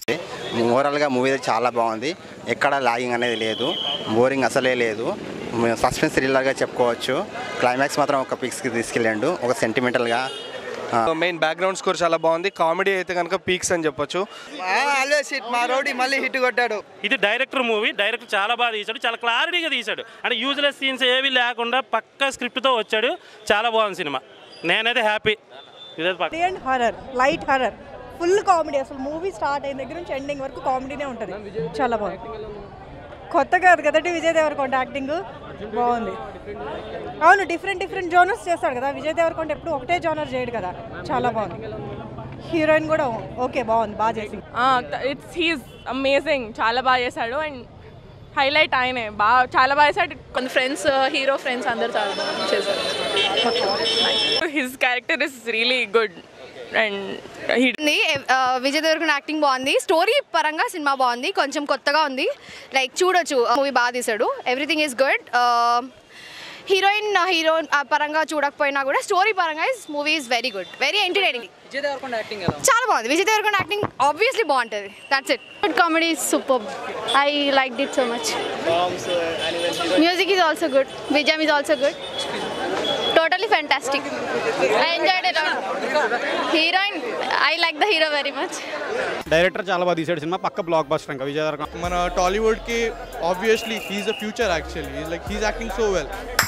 ఓవరాల్గా మూవీ చాలా బాగుంది ఎక్కడ లాగింగ్ అనేది లేదు బోరింగ్ అసలే లేదు సస్పెన్స్ థ్రిల్లర్గా చెప్పుకోవచ్చు క్లైమాక్స్ మాత్రం ఒక పిక్స్కి తీసుకెళ్ళండు ఒక సెంటిమెంటల్గా మెయిన్ బ్యాక్గ్రౌండ్ స్కోర్ చాలా బాగుంది కామెడీ అయితే కనుక పీక్స్ అని చెప్పొచ్చు ఆల్వేస్ హిట్ మా రౌడీ మళ్ళీ హిట్ కొట్టాడు ఇది డైరెక్టర్ మూవీ డైరెక్టర్ చాలా బాగా తీశాడు చాలా క్లారిటీగా తీశాడు అంటే యూజ్లెస్ సీన్స్ ఏవి లేకుండా పక్క స్క్రిప్ట్తో వచ్చాడు చాలా బాగుంది సినిమా నేనైతే హ్యాపీ ఇదే పక్క and horror light horror full comedy అసలు మూవీ స్టార్ట్ అయిన దగ్గర నుంచి ఎండింగ్ వరకు కామెడీనే ఉంటుంది చాలా బాగుంది కొత్త కాదు కదండి విజయ్ దేవరకొండ యాక్టింగ్ బాగుంది అవును డిఫరెంట్ డిఫరెంట్ జోనర్స్ చేస్తాడు కదా విజయ్ దేవరకొండ ఎప్పుడు ఒకటే జోనర్ చేయడు కదా చాలా బాగుంది హీరోయిన్ కూడా ఓకే బాగుంది బాగా చేసింది ఇట్స్ హీస్ అమేజింగ్ చాలా బాగా చేశాడు అండ్ హైలైట్ ఆయనే బాగా చాలా బాగా చేశాడు కొంత ఫ్రెండ్స్ హీరో ఫ్రెండ్స్ అందరు చాలా బాగా చేశారు his character is really good and he ఉంది ఆ, విజయ్ దేవరకొండ యాక్టింగ్ బాగుంది స్టోరీ పరంగా సినిమా బాగుంది కొంచెం కొత్తగా ఉంది లైక్ చూడొచ్చు మూవీ బాగా తీసాడు everything is good heroine hero పరంగా చూడకపోయినా కూడా స్టోరీ పరంగా is movie is very good very entertaining Vijay Deverakonda acting ఎలా చాలా బాగుంది విజయ్ దేవరకొండ యాక్టింగ్ ఆబ్వియస్లీ బాగుంటుంది that's it Good comedy is superb. I liked it so much. Music is also good. Vijay is also good. Totally fantastic. I enjoyed it a lot. Heroine, I like the hero very much. Director చాలా బాగా తీసాడు cinema పక్క block buster ఇంకా విజయ్ దేవరకొండ మన టాలీవుడ్కి obviously he is the future actually like his acting so well